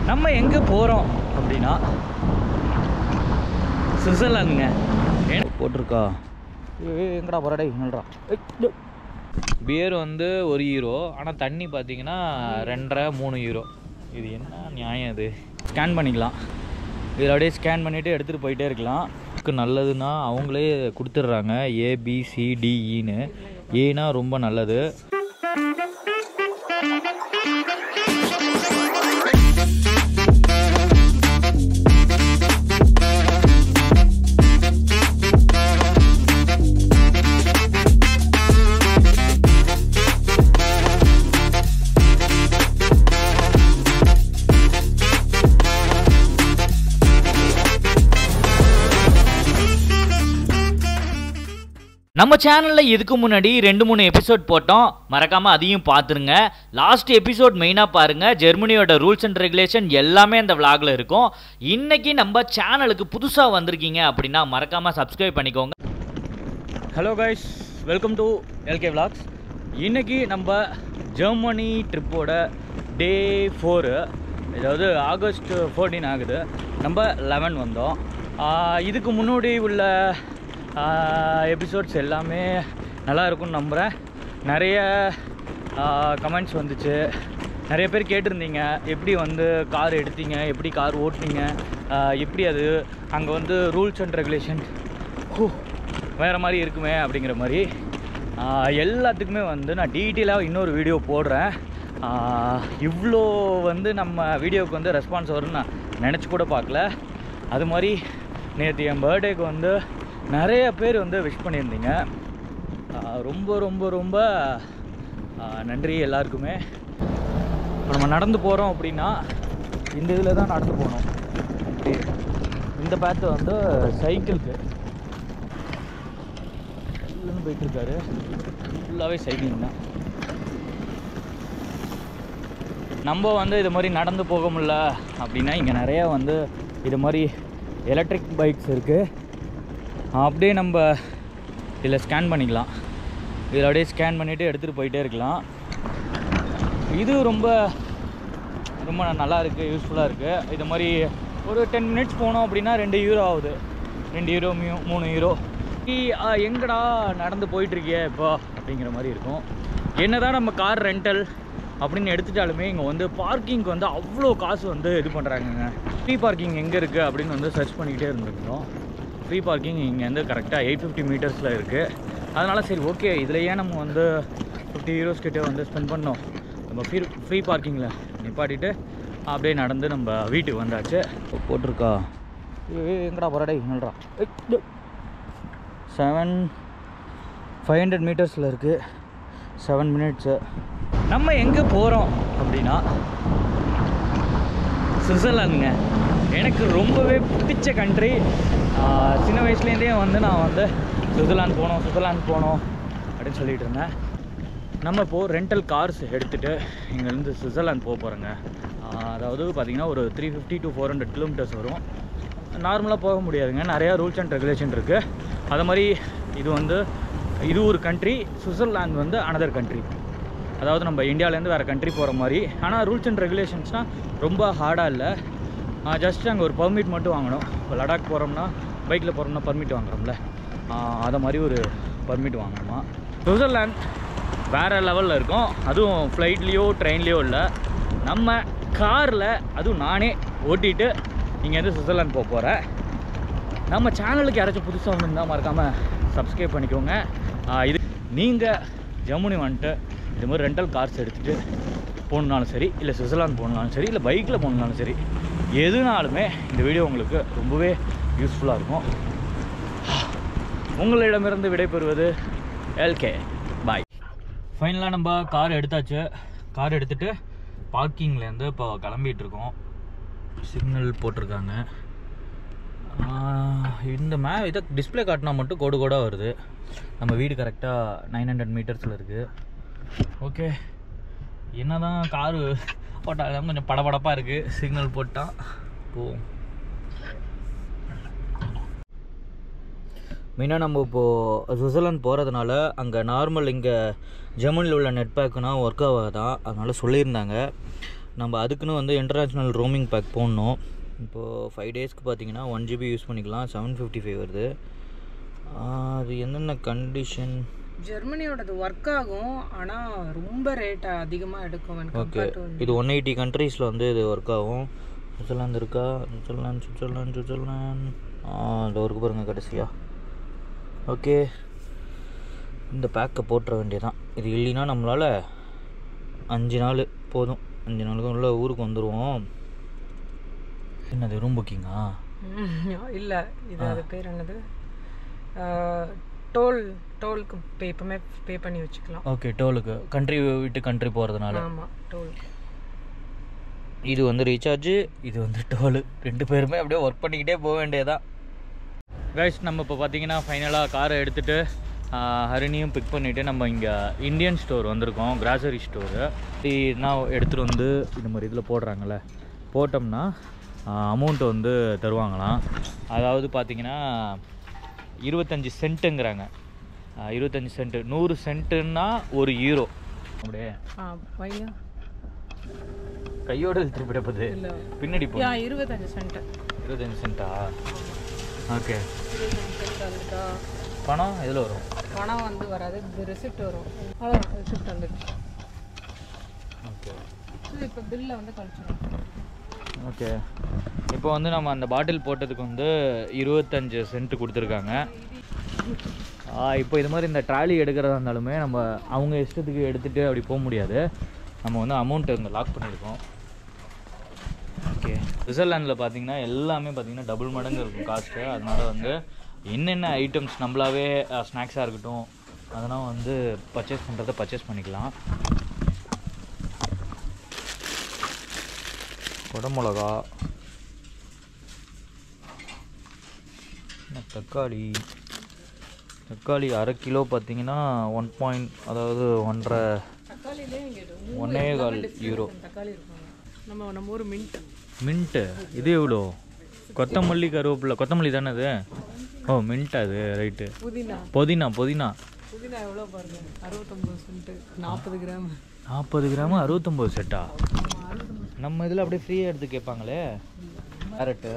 நம்ம எங்கே போகிறோம் அப்படின்னா சுவிட்சர்லாந்துங்க ஏன் போட்டிருக்கா ஏய் எங்கடா போகிறடே என்னடா பியர் வந்து ஒரு ஹீரோ ஆனால் தண்ணி பார்த்தீங்கன்னா ரெண்டரை மூணு ஹீரோ இது என்ன நியாயம் இது ஸ்கேன் பண்ணிக்கலாம் இதில் அப்படியே ஸ்கேன் பண்ணிவிட்டு எடுத்துகிட்டு போயிட்டே இருக்கலாம் இதுக்கு நல்லதுன்னா அவங்களே கொடுத்துட்றாங்க ஏபிசிடிஇன்னு ஏனா ரொம்ப நல்லது நம்ம சேனலில் இதுக்கு முன்னாடி ரெண்டு மூணு எபிசோட் போட்டோம் மறக்காமல் அதையும் பார்த்துருங்க லாஸ்ட் எபிசோட் மெயினாக பாருங்கள் ஜெர்மனியோட ரூல்ஸ் அண்ட் ரெகுலேஷன் எல்லாமே அந்த விளாகில் இருக்கும் இன்னைக்கு நம்ம சேனலுக்கு புதுசாக வந்திருக்கீங்க அப்படின்னா மறக்காமல் சப்ஸ்கிரைப் பண்ணிக்கோங்க hello guys welcome to LK vlogs இன்னைக்கு நம்ம ஜெர்மனி ட்ரிப்போட டே ஃபோரு அதாவது ஆகஸ்ட் ஃபோர்டீன் ஆகுது நம்ம லெவன் வந்தோம் ஆஹ் இதுக்கு முன்னாடி உள்ள எபிசோட்ஸ் எல்லாமே நல்லா இருக்கும்னு நம்புகிறேன் நிறைய கமெண்ட்ஸ் வந்துச்சு நிறைய பேர் கேட்டிருந்தீங்க எப்படி வந்து கார் எடுத்தீங்க எப்படி கார் ஓட்டுனீங்க ஆஹ் எப்படி அது அங்கே வந்து ரூல்ஸ் அண்ட் ரெகுலேஷன் வேறு மாதிரி இருக்குமே அப்படிங்கிற மாதிரி ஆஹ் எல்லாத்துக்குமே வந்து நான் டீட்டெயிலாக இன்னொரு வீடியோ போடுறேன் ஆஹ் இவ்வளோ வந்து நம்ம வீடியோவுக்கு வந்து ரெஸ்பான்ஸ் வரும்னு நான் நினச்சி கூட பார்க்கல அது மாதிரி நேற்று என் பர்த்டேக்கு வந்து நிறைய பேர் வந்து விஷ் பண்ணியிருந்தீங்க ஆஹ் ரொம்ப ரொம்ப ரொம்ப ஆஹ் நன்றி எல்லாருக்குமே இப்போ நம்ம நடந்து போகிறோம் அப்படின்னா இந்த இதில் தான் நடந்து போகணும் இப்படி இந்த பேத்து வந்து சைக்கிளுக்கு ஃபுல்லுன்னு போயிட்டுருக்காரு ஃபுல்லாகவே சைக்கிளிங் தான் நம்ம வந்து இது மாதிரி நடந்து போக முடியல அப்படின்னா இங்கே நிறையா வந்து இது மாதிரி எலக்ட்ரிக் பைக்ஸ் இருக்குது அப்படியே நம்ம இதில் ஸ்கேன் பண்ணிக்கலாம் இதில் அப்படியே ஸ்கேன் பண்ணிவிட்டு எடுத்துகிட்டு போயிட்டே இருக்கலாம் இது ரொம்ப ரொம்ப நல்லா இருக்குது யூஸ்ஃபுல்லாக இருக்குது இது மாதிரி ஒரு டென் மினிட்ஸ் போனோம் அப்படின்னா ரெண்டு யூரோ ஆகுது ரெண்டு யூரோ மியூ மூணு யூரோ எங்கடா நடந்து போயிட்டுருக்கிய இப்போ அப்படிங்கிற மாதிரி இருக்கும் என்னதான் நம்ம கார் ரெண்டல் அப்படின்னு எடுத்துட்டாலுமே இங்கே வந்து பார்க்கிங்க்கு வந்து அவ்வளோ காசு வந்து இது பண்ணுறாங்கங்க ஃப்ரீ பார்க்கிங் எங்கே இருக்குது அப்படின்னு வந்து சர்ச் பண்ணிக்கிட்டே இருந்திருந்தோம் ஃப்ரீ பார்க்கிங் இங்கேருந்து கரெக்டாக எயிட் ஃபிஃப்டி மீட்டர்ஸில் இருக்குது அதனால் சரி ஓகே இதில் ஏன் நம்ம வந்து ஃபிஃப்டி ஹீரோஸ் கிட்டே வந்து ஸ்பெண்ட் பண்ணோம் நம்ம ஃப்ரீ ஃப்ரீ பார்க்கிங்கில் நிப்பாட்டிட்டு அப்படியே நடந்து நம்ம வீட்டுக்கு வந்தாச்சு போட்டிருக்கா ஏய் எங்கடா போகிறடே என்னடா செவன் ஃபைவ் ஹண்ட்ரட் மீட்டர்ஸில் இருக்குது செவன் மினிட்ஸு நம்ம எங்கே போகிறோம் அப்படின்னா சுவிட்சர்லாந்துங்க எனக்கு ரொம்பவே பிடிச்ச கண்ட்ரி சின்ன வயசுலேருந்தே வந்து நான் வந்து சுவிட்சர்லாந்து போகணும் சுவிட்சர்லாந்து போகணும் அப்படின்னு சொல்லிட்டு இருந்தேன் நம்ம இப்போது ரெண்டல் கார்ஸ் எடுத்துகிட்டு இங்கேருந்து சுவிட்சர்லாந்து போக போகிறோங்க அதாவது பார்த்திங்கன்னா ஒரு three fifty to four hundred kilometres வரும் நார்மலாக போக முடியாதுங்க நிறையா ரூல்ஸ் அண்ட் ரெகுலேஷன் இருக்குது அது மாதிரி இது வந்து இது ஒரு கண்ட்ரி சுவிட்சர்லாந்து வந்து அனதர் கண்ட்ரி அதாவது நம்ம இந்தியாவிலேருந்து வேறு கண்ட்ரி போகிற மாதிரி ஆனால் ரூல்ஸ் அண்ட் ரெகுலேஷன்ஸ்னால் ரொம்ப ஹார்டாக இல்லை ஜஸ்ட் அங்கே ஒரு பர்மிட் மட்டும் வாங்கணும் இப்போ லடாக் போகிறோம்னா பைக்கில் போகிறோம்னா பர்மிட் வாங்குறோம்ல அதை மாதிரி ஒரு பர்மிட் வாங்கணுமா சுவிட்சர்லாந்து வேறு லெவலில் இருக்கும் அதுவும் ஃப்ளைட்லேயோ ட்ரெயின்லேயோ இல்லை நம்ம காரில் அதுவும் நானே ஓட்டிட்டு இங்கேருந்து சுவிட்சர்லாந்து போக போகிறேன் நம்ம சேனலுக்கு யாராச்சும் புதுசாக வந்திருந்தால் மறக்காமல் சப்ஸ்கிரைப் பண்ணிக்கோங்க ஆஹ் இது நீங்கள் ஜெர்மனி வந்துட்டு இது மாதிரி ரெண்டல் கார்ஸ் எடுத்துகிட்டு போகணுனாலும் சரி இல்லை சுவிட்சர்லாந்து போகணுனாலும் சரி இல்லை பைக்கில் போகணுனாலும் சரி எதுனாலுமே இந்த வீடியோ உங்களுக்கு ரொம்பவே யூஸ்ஃபுல்லாக இருக்கும் உங்களிடமிருந்து விடைபெறுவது எல்கே பாய் ஃபைனலாக நம்ம கார் எடுத்தாச்சு கார் எடுத்துகிட்டு பார்க்கிங்லேருந்து இப்போ கிளம்பிட்டு இருக்கோம் சிக்னல் போட்டிருக்காங்க ஆஹ் இந்த மே இதை டிஸ்பிளே காட்டினா மட்டும் கோடு கோடாக வருது நம்ம வீடு கரெக்டாக நைன் ஹண்ட்ரட் மீட்டர்ஸில் இருக்குது ஓகே என்ன தான் காரு போட்டால் கொஞ்சம் படபடப்பாக இருக்குது சிக்னல் போட்டால் போவோம் மெயினாக நம்ம இப்போது சுவிட்சர்லாந்து போகிறதுனால அங்கே நார்மல் இங்கே ஜெர்மனியில் உள்ள நெட் பேக்குனா ஒர்க் ஆகாதான் அதனால் சொல்லியிருந்தாங்க நம்ம அதுக்குன்னு வந்து இன்டர்நேஷ்னல் ரோமிங் பேக் போடணும் இப்போது ஃபைவ் டேஸ்க்கு பார்த்தீங்கன்னா ஒன் ஜிபி யூஸ் பண்ணிக்கலாம் செவன் ஃபிஃப்டி ஃபைவ் வருது ஆஹ் அது என்னென்ன கண்டிஷன் ஜெர்மனியோடது ஒர்க் ஆகும் ஆனா ரொம்ப ரேட் அதிகமா எடுக்கும் when ஓகே compared to இது ஒன் எயிட்டி கண்ட்ரீஸில் வந்து இது ஒர்க் ஆகும் சுவிட்சர்லாந்து இருக்கா சுவிட்சர்லாந்து சுவிட்சர்லாந்து சுவிட்சர்லாந்து இந்த ஒர்க்கு பாருங்கள் கடைசியா ஓகே இந்த பேக்கை போட்டுற வேண்டியதான் இது இல்லைன்னா நம்மளால் அஞ்சு நாள் போதும் அஞ்சு நாளுக்கு உள்ள ஊருக்கு வந்துடுவோம் என்னது ரூம் புக்கிங்கா ம், இல்ல இது அது பேர் என்னது டோல் டோலுக்கு பே எப்பவுமே பே பண்ணி வச்சுக்கலாம் ஓகே டோலுக்கு கண்ட்ரி விட்டு கண்ட்ரி போகிறதுனால ஆமா டோல் இது வந்து ரீசார்ஜு இது வந்து டோலு ரெண்டு பேருமே அப்படியே ஒர்க் பண்ணிக்கிட்டே போக வேண்டியதான் கைஸ் நம்ம இப்போ பார்த்தீங்கன்னா ஃபைனலாக காரை எடுத்துகிட்டு ஹரிணியும் பிக் பண்ணிவிட்டு நம்ம இங்கே இந்தியன் ஸ்டோர் வந்திருக்கோம் கிராசரி ஸ்டோரு நான் எடுத்துகிட்டு வந்து இந்த மாதிரி இதில் போடுறாங்கல்ல போட்டோம்னா அமௌண்ட்டு வந்து தருவாங்களாம் அதாவது பார்த்தீங்கன்னா இருபத்தஞ்சி சென்ட்டுங்கிறாங்க ஆஹ் இருபத்தஞ்சி சென்ட்டு நூறு சென்ட்டுன்னா ஒரு ஈரோ அப்படியே ஆ பையா கையோட திருப்பிடப்போது இல்ல பின்னாடி போ யா இருபத்தஞ்சு சென்ட் இருபத்தஞ்சி சென்ட்டா ஓகே இருபத்தஞ்சு சென்ட் வந்துட்டா பணம் எதில் வரும் பணம் வந்து வராது இது ரெசிப்ட் வரும் அவ்வளோதான் ரெசிப்ட் வந்துடுச்சு ஓகே இது இப்போ பில்லை வந்து கழிச்சிடும் ஓகே இப்போ வந்து நம்ம அந்த பாட்டில் போட்டதுக்கு வந்து இருபத்தஞ்சு சென்ட் கொடுத்துருக்காங்க ஆ, இப்போ இது மாதிரி இந்த ட்ராலி எடுக்கிறதா இருந்தாலுமே நம்ம அவங்க இஷ்டத்துக்கு எடுத்துகிட்டு அப்படி போக முடியாது நம்ம வந்து அமௌண்ட்டு இங்கே லாக் பண்ணியிருக்கோம் ஓகே சுவிட்சர்லாந்தில் பார்த்தீங்கன்னா எல்லாமே பார்த்தீங்கன்னா டபுள் மடங்கு இருக்கும் காஸ்ட்டு அதனால வந்து என்னென்ன ஐட்டம்ஸ் நம்மளாவே ஸ்நாக்ஸாக இருக்கட்டும் அதெல்லாம் வந்து பர்ச்சேஸ் பண்ணுறத பர்ச்சேஸ் பண்ணிக்கலாம் குடமிளகா என்ன தக்காளி தக்காளி அரை கிலோ பார்த்தீங்கன்னா ஒன் பாயிண்ட் அதாவது ஒன்றரை தக்காளிலே இங்கே ஒன்னே கால் யூரோ தக்காளி இருப்பாங்க நம்ம நம்ம ஊர் மின்ட் மின்ட்டு இது எவ்வளோ கொத்தமல்லி கருவேப்பிலை கொத்தமல்லி தானே அது ஓ மின்ட் அது ரைட்டு புதினா புதினா புதினா புதினா எவ்வளோ பாருங்க அறுபத்தொம்பது சென்ட் நாற்பது கிராம் நாற்பது கிராம் அறுபத்தொம்போது செட்டா நம்ம இதில் அப்படியே ஃப்ரீயாக எடுத்து கேட்பாங்களே கேரட்டு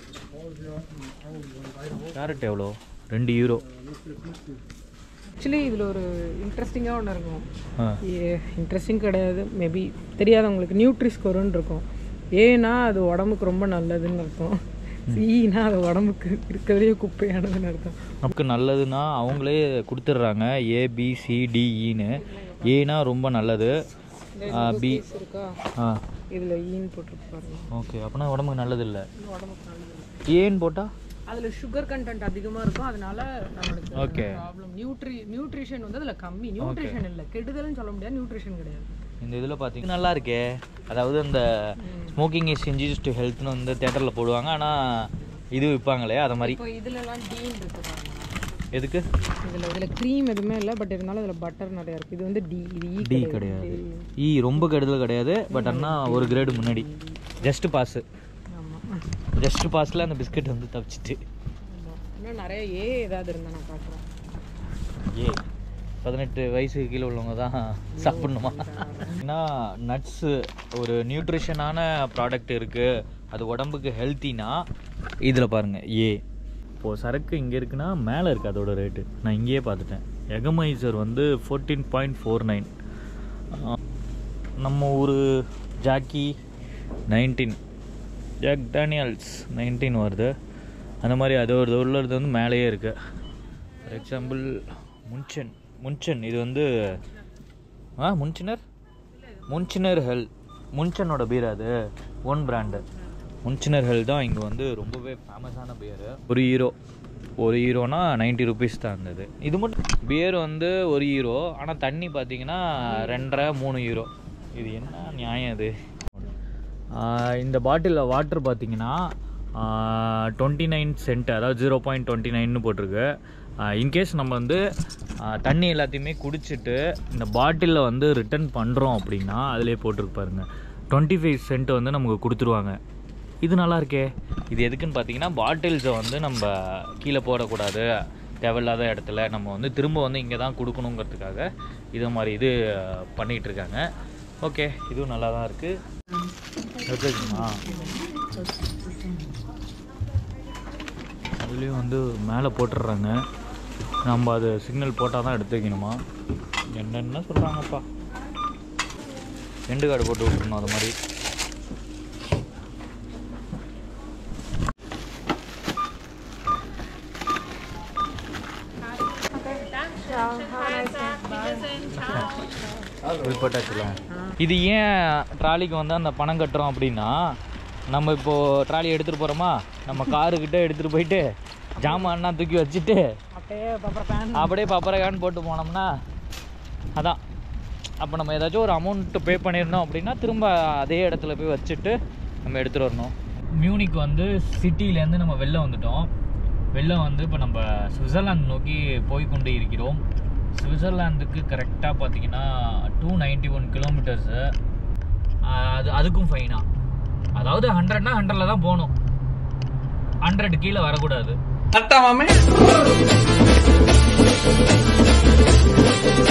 கேரட் எவ்வளோ ரெண்டு யூரோ ஆக்சுவலி இதில் ஒரு இன்ட்ரெஸ்டிங்காக ஒன்று இருக்கும் ஆ இன்ட்ரெஸ்டிங் கிடையாது மேபி தெரியாதவங்களுக்கு நியூட்ரி ஸ்கோருன்னு இருக்கும் ஏன்னா அது உடம்புக்கு ரொம்ப நல்லதுன்னு அர்த்தம் சீனா அது உடம்புக்கு இருக்கிறதே குப்பையானதுன்னு அர்த்தம் நமக்கு நல்லதுன்னா அவங்களே கொடுத்துட்றாங்க ஏபிசிடிஇன்னு ஏனா ரொம்ப நல்லது பி Piece இருக்கா ஆ இதில் ஈன்னு போட்டிருக்கு பாருங்க ஓகே அப்போனா உடம்புக்கு நல்லது இல்லை இது உடம்புக்கு நல்லது ஏன்னு போட்டால் அதில் சுகர் கண்டென்ட் அதிகமாக இருக்கும் அதனால நம்மளுக்கு Okay. ப்ராப்ளம் நியூட்ரி நியூட்ரிஷன் வந்து அதில் கம்மி நியூட்ரிஷன் இல்லை கெடுதல்னு சொல்ல முடியாது நியூட்ரிஷன் கிடையாது இந்த இதில் பார்த்தீங்கன்னா நல்லா இருக்கே அதாவது அந்த ஸ்மோக்கிங் இஸ் இன்ஜிஸ் டு ஹெல்த்னு வந்து தேட்டரில் போடுவாங்க ஆனால் இது விற்பாங்களே அதை மாதிரி இப்போ இதுலலாம் டீன் இருக்கு பாருங்க எதுக்கு இதில் இதில் க்ரீம் எதுவுமே இல்லை பட் இருந்தாலும் இதில் பட்டர் நிறையா இருக்குது இது வந்து டி இது ஈ டி கிடையாது ஈ ரொம்ப கெடுதல் கிடையாது பட் ஆனால் ஒரு கிரேடு முன்னாடி ஜஸ்ட் பாஸு ஆமாம் ஜஸ்ட் பாஸில் அந்த பிஸ்கட் வந்து தப்பிச்சிட்டு இன்னும் நிறைய ஏ ஏதாவது இருந்தால் நான் பார்க்குறேன் ஏ பதினெட்டு வயசுக்கு கீழே உள்ளவங்க தான் சாப்பிடணுமா ஏன்னா நட்ஸு ஒரு நியூட்ரிஷனான ப்ராடக்ட் இருக்குது அது உடம்புக்கு ஹெல்த்தினா இதில் பாருங்கள் ஏ இப்போது சரக்கு இங்கே இருக்குன்னா மேலே இருக்குது அதோட ரேட்டு நான் இங்கேயே பார்த்துட்டேன் எகமைசர் வந்து ஃபோர்டீன் பாயிண்ட் ஃபோர் நைன் நம்ம ஊர் ஜாக்கி நைன்டீன் ஜாக் டேனியல்ஸ் நைன்டீன் வருது அந்த மாதிரி அது ஒரு உள்ளது வந்து மேலேயே இருக்குது ஃபார் எக்ஸாம்பிள் முன்சன் முன்சன் இது வந்து ஆ முன்சினர் முன்சினர் ஹெல் முன்சனோட பீர் அது ஒன் பிராண்டு முன்சினர் ஹெல் தான் இங்கே வந்து ரொம்பவே ஃபேமஸான பியர் ஒரு ஹீரோ ஒரு ஹீரோனா நைன்ட்டி ருபீஸ் தான் இருந்தது இது மட்டும் பியர் வந்து ஒரு ஹீரோ ஆனால் தண்ணி பார்த்தீங்கன்னா ரெண்டரை மூணு ஹீரோ இது என்ன நியாயம் இது ஆஹ் இந்த பாட்டிலில் வாட்டர் பார்த்தீங்கன்னா டுவெண்ட்டி நைன் சென்ட் அதாவது ஜீரோ பாயிண்ட் டுவெண்ட்டி நைன்னு போட்டிருக்கு இன்கேஸ் நம்ம வந்து ஆஹ் தண்ணி எல்லாத்தையுமே குடிச்சிட்டு இந்த பாட்டிலில் வந்து ரிட்டர்ன் பண்ணுறோம் அப்படின்னா அதிலே போட்டிருக்கு பாருங்க டுவெண்ட்டி ஃபைவ் சென்ட் வந்து நமக்கு கொடுத்துருவாங்க இது நல்லா இருக்கே இது எதுக்குன்னு பார்த்தீங்கன்னா பாட்டில்ஸை வந்து நம்ம கீழே போடக்கூடாது தேவையில்லாத இடத்துல நம்ம வந்து திரும்ப வந்து இங்கே தான் கொடுக்கணுங்கிறதுக்காக இது மாதிரி இது பண்ணிகிட்டு இருக்காங்க ஓகே இதுவும் நல்லா தான் இருக்குது எடுத்து வைக்கணுமா அதுலேயும் வந்து மேலே போட்டுடுறாங்க நம்ம அது சிக்னல் போட்டால் தான் எடுத்து வைக்கணுமா என்னென்ன சொல்கிறாங்கப்பா எண்டு கார்டு போட்டு விட்டுருணும் அது மாதிரி உள்பட்டாச்சுல இது ஏன் ட்ராலிக்கு வந்து அந்த பணம் கட்டுறோம் அப்படின்னா நம்ம இப்போது ட்ராலி எடுத்துகிட்டு போகிறோமா நம்ம காருக்கிட்ட எடுத்துகிட்டு போயிட்டு ஜாமான்லாம் தூக்கி வச்சுட்டு அப்படியே அப்புறம் பேன் அப்படியே பப்பரகான்னு போட்டு போனோம்னா அதான் அப்போ நம்ம ஏதாச்சும் ஒரு அமௌண்ட்டு பே பண்ணியிருந்தோம் அப்படின்னா திரும்ப அதே இடத்துல போய் வச்சுட்டு நம்ம எடுத்துகிட்டு வரணும் மியூனிக் வந்து சிட்டிலேருந்து நம்ம வெளில வந்துட்டோம் வெளில வந்து இப்போ நம்ம சுவிட்சர்லாந்து நோக்கி போய் கொண்டு இருக்கிறோம் சுவிட்சர்லாந்துக்கு கரெக்டாக பார்த்தீங்கன்னா டூ நைன்ட்டி ஒன் கிலோமீட்டர்ஸு அது அதுக்கும் ஃபைனா அதாவது ஹண்ட்ரட்னா ஹண்ட்ரடில் தான் போகணும் ஹண்ட்ரட் கீழே வரக்கூடாது